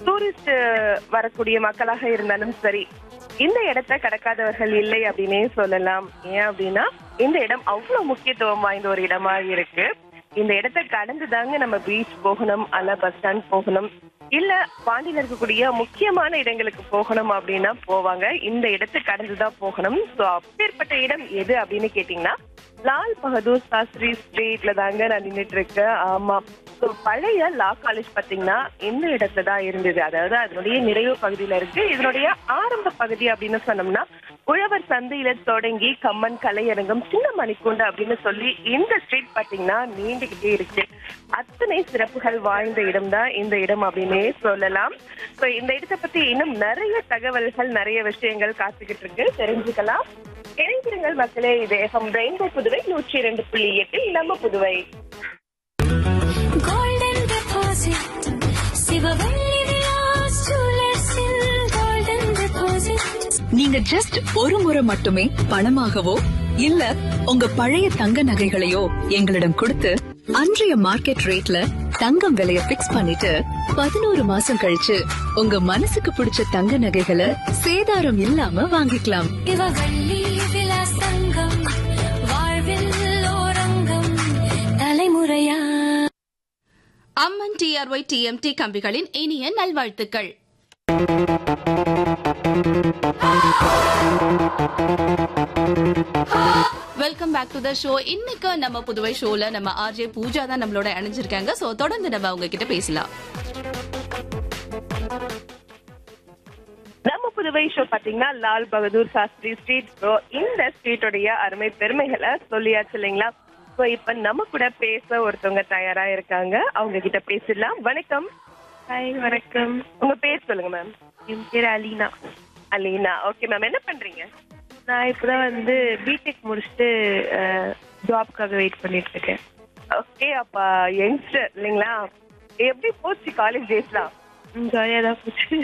tourist வரக்கூடிய மக்களாக இருந்தாலும் சரி இந்த இடத்தை கடக்காதவர்கள் இல்லை அப்படின்னே சொல்லலாம் ஏன் அப்படின்னா இந்த இடம் அவ்வளவு முக்கியத்துவம் வாய்ந்த ஒரு இடமா இருக்கு இந்த இடத்தை கடந்து தாங்க நம்ம பீச் போகணும் அல்ல பஸ் ஸ்டாண்ட் போகணும் இல்ல பாண்டியில இருக்கக்கூடிய முக்கியமான இடங்களுக்கு போகணும் அப்படின்னா போவாங்க இந்த இடத்தை கடந்து தான் போகணும் சோ அப்பேற்பட்ட இடம் எது அப்படின்னு கேட்டீங்கன்னா லால் பகதூர் சாஸ்திரி ஸ்ட்ரீட்ல தாங்க நான் நின்னுட்டு இருக்கேன் ஆமா So, பழைய லா காலேஜ் பாத்தீங்கன்னா இந்த இடத்துல தான் இருந்தது அதாவது அதனுடைய நிறைவு பகுதியில இருக்கு இதனுடைய ஆரம்ப பகுதி அப்படின்னு சொன்னோம்னா உழவர் சந்தையில தொடங்கி கம்மன் கலையரங்கம் சின்ன மணிக்கூண்டு அப்படின்னு சொல்லி இந்த ஸ்ட்ரீட் பாத்தீங்கன்னா நீண்டுகிட்டே இருக்கு அத்தனை சிறப்புகள் வாய்ந்த இடம் தான் இந்த இடம் அப்படின்னே சொல்லலாம் So, இந்த இடத்தை பத்தி இன்னும் நிறைய தகவல்கள் நிறைய விஷயங்கள் காத்துக்கிட்டு இருக்கு தெரிஞ்சுக்கலாம் இணைந்திருங்கள் மக்களே இது எஃப்எம் ரெயின்போ புதுவை நூற்றி இரண்டு புள்ளி எட்டில் நம்ம புதுவை golden deposit சிவவள்ளி விலாஸ் ஜுவல்லர்ஸில் golden deposit நீங்க ஜஸ்ட் ஒரு முறை மட்டுமே பணமாகவோ இல்ல உங்க பழைய தங்க நகைகளையோ எங்களிடம் கொடுத்து அன்றைய மார்க்கெட் ரேட்ல தங்கம் விலைய பிக்ஸ் பண்ணிட்டு பதினோரு மாசம் கழிச்சு உங்க மனசுக்கு பிடிச்ச தங்க நகைகளை சேதாரம் இல்லாம வாங்கிக்கலாம் சிவவள்ளி விலாஸ் தங்கம் வாழ்வில் ஓரங்கம் தலைமுறையா அம்மன் டிஆர்ஒய் டிஎம்டி கம்பிகளின் இனிய நல்வாழ்த்துக்கள் welcome back to the show இன்னைக்கு நம்ம புதுவை ஷோல நம்ம ஆர்ஜே பூஜா தான் நம்மளோட இணைஞ்சிருக்காங்க சோ தொடர்ந்து நம்ம அவங்க கிட்ட பேசலாம் நம்ம புதுவை ஷோ பாத்தீங்கன்னா லால் பகதூர் சாஸ்திரி ஸ்ட்ரீட் ஸோ இந்த ஸ்ட்ரீட்டோடைய அருமை பெருமைகளை சொல்லியாச்சு இல்லைங்களா ஸோ இப்ப நம்ம கூட பேச ஒருத்தவங்க தயாரா இருக்காங்க அவங்க கிட்ட பேசிடலாம் வணக்கம் ஹாய் வணக்கம் உங்க பேர் சொல்லுங்க மேம் என் பேர் அலீனா அலீனா ஓகே மேம் என்ன பண்றீங்க நான் இப்பதான் வந்து பிடெக் முடிச்சுட்டு ஜாப்க்காக வெயிட் பண்ணிட்டு இருக்கேன் ஓகே அப்ப யங்ஸ்டர் இல்லைங்களா எப்படி போச்சு காலேஜ் டேஸ்லாம் ஜாலியாக தான் போச்சு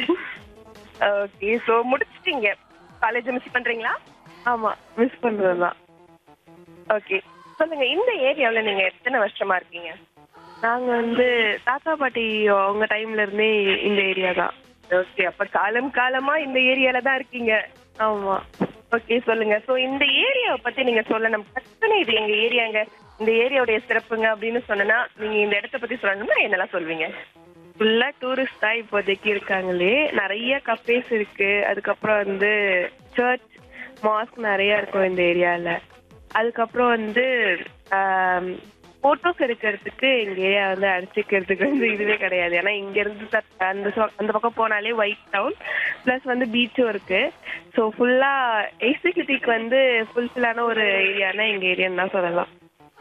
ஓகே ஸோ முடிச்சிட்டீங்க காலேஜ் மிஸ் பண்றீங்களா ஆமா மிஸ் பண்றது தான் ஓகே சொல்லுங்க இந்த ஏரியாவுல நீங்க எத்தனை வருஷமா இருக்கீங்க நாங்க வந்து தாத்தா பாட்டி அவங்க டைம்ல இருந்தே இந்த ஏரியா தான் ஓகே அப்ப காலம் காலமா இந்த ஏரியால தான் இருக்கீங்க ஆமா ஓகே சொல்லுங்க சோ இந்த ஏரியாவை பத்தி நீங்க சொல்லணும் டக்குனு இது எங்க ஏரியாங்க இந்த ஏரியாவுடைய சிறப்புங்க அப்படின்னு சொன்னா நீங்க இந்த இடத்த பத்தி சொல்லணும்னா என்னெல்லாம் சொல்வீங்க ஃபுல்லா டூரிஸ்ட் தான் இப்போதைக்கு இருக்காங்களே நிறைய கஃபேஸ் இருக்கு அதுக்கப்புறம் வந்து சர்ச் மாஸ்க் நிறைய இருக்கும் இந்த ஏரியால அதுக்கப்புறம் வந்து போட்டோஸ் எடுக்கிறதுக்கு எங்க ஏரியா வந்து அடிச்சுக்கிறதுக்கு வந்து இதுவே கிடையாது ஏன்னா இங்க இருந்து த- அந்த சொ- அந்த பக்கம் போனாலே ஒயிட் டவுன் ப்ளஸ் வந்து பீச்சும் இருக்கு ஸோ ஃபுல்லா எக்ஸிக்யூட்டிவ்க்கு வந்து ஃபுல்ஃபில்லான ஒரு ஏரியானா எங்க ஏரியான்னு தான் சொல்லலாம்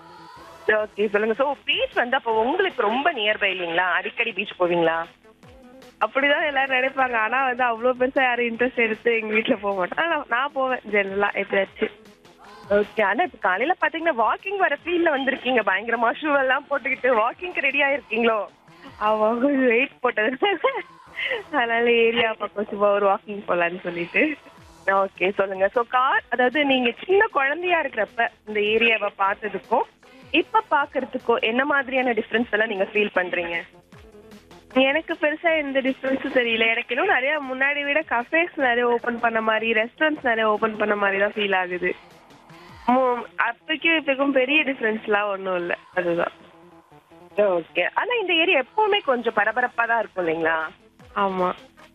ஓகே சொல்லுங்க சோ பீச் வந்து அப்போ உங்களுக்கு ரொம்ப நியர்பை இல்லைங்களா அடிக்கடி பீச் போவீங்களா அப்படிதான் எல்லாரும் நினைப்பாங்க ஆனா வந்து அவ்வளவு பெருசா யாரும் இன்ட்ரெஸ்ட் எடுத்து எங்க வீட்ல போக மாட்டோம் ஆனா நான் போவேன் ஜெனரலா எப்பயாச்சும் ஓகே ஆனா இப்ப காலையில பாத்தீங்கன்னா வாக்கிங் வர ஃபீல்ல வந்திருக்கீங்க பயங்கரமா ஷூ எல்லாம் போட்டுக்கிட்டு வாக்கிங் ரெடியா இருக்கீங்களோ அவங்க கொஞ்சம் வெயிட் போட்டது அதனால ஏரியா பக்கம் சும்மா ஒரு வாக்கிங் போலான்னு சொல்லிட்டு ஓகே சொல்லுங்க சோ கார் அதாவது நீங்க சின்ன குழந்தையா இருக்கிறப்ப இந்த ஏரியாவை பார்த்ததுக்கும் இப்ப பாக்குறதுக்கும் என்ன மாதிரியான டிஃபரன்ஸ் எல்லாம் நீங்க ஃபீல் பண்றீங்க எனக்கு பெருசா எந்த டிஃபரன்ஸும் தெரியல எனக்கு இன்னும் நிறைய முன்னாடி விட கஃபேஸ் நிறைய ஓபன் பண்ண மாதிரி ரெஸ்டாரண்ட்ஸ் நிறைய ஓபன் பண்ண மாதிரி தான் ஃபீல் ஆகுது மு- அப்பைக்கும் இப்பக்கும் பெரிய டிஃபரன்ஸ்லாம் ஒன்றும் இல்லை அதுதான் ஓகே ஆனா இந்த ஏரியா எப்பவுமே கொஞ்சம் பரபரப்பா தான் இருக்கும் இல்லைங்களா ஆமா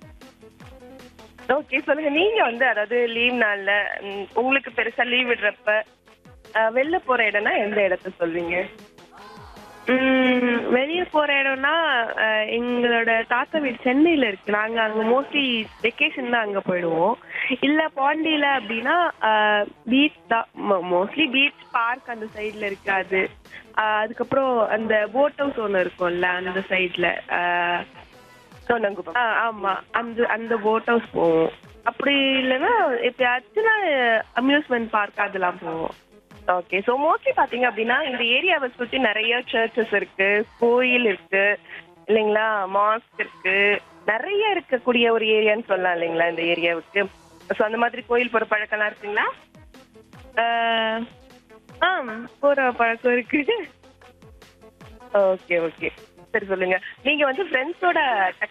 ஓகே சொல்லுங்க நீங்க வந்து அதாவது லீவ் நாள்ல ம், உங்களுக்கு பெருசா லீவ் விடுறப்ப அஹ், வெளில போற இடம்னா எந்த இடத்த சொல்வீங்க உம் வெளிய போற இடம்னா அஹ், எங்களோட தாத்தா வீடு சென்னையில இருக்கு நாங்க அங்க மோஸ்ட்லி வெக்கேஷன் தான் அங்க போயிடுவோம் இல்ல பாண்டியில அப்படின்னா பீச் தான் மோஸ்ட்லி பீச் பார்க் அந்த சைடுல இருக்காது அஹ், அதுக்கப்புறம் அந்த போட் ஹவுஸ் ஒன்று இருக்கும்ல அந்த சைடுல சோனங்குப்பம் ஆமா அந்த அந்த போட் ஹவுஸ் போவோம் அப்படி இல்லைன்னா எப்பயாச்சும் அம்யூஸ்மெண்ட் பார்க் அதெல்லாம் போவோம் ஓகே ஸோ மோஸ்ட்லி பாத்தீங்க அப்படின்னா இந்த ஏரியாவை சுத்தி நிறைய சர்ச்சஸ் இருக்கு கோயில் இருக்கு இல்லைங்களா மாஸ்க் இருக்கு நிறைய இருக்கக்கூடிய ஒரு ஏரியான்னு சொல்லலாம் இல்லைங்களா இந்த ஏரியாவுக்கு ஸோ அந்த மாதிரி கோயில் போற பழக்கம்லாம் இருக்குங்களா அஹ், ஆ போற பழக்கம் இருக்கு ஓகே ஓகே சரி சொல்லுங்க நீங்க வந்து ஃப்ரெண்ட்ஸோட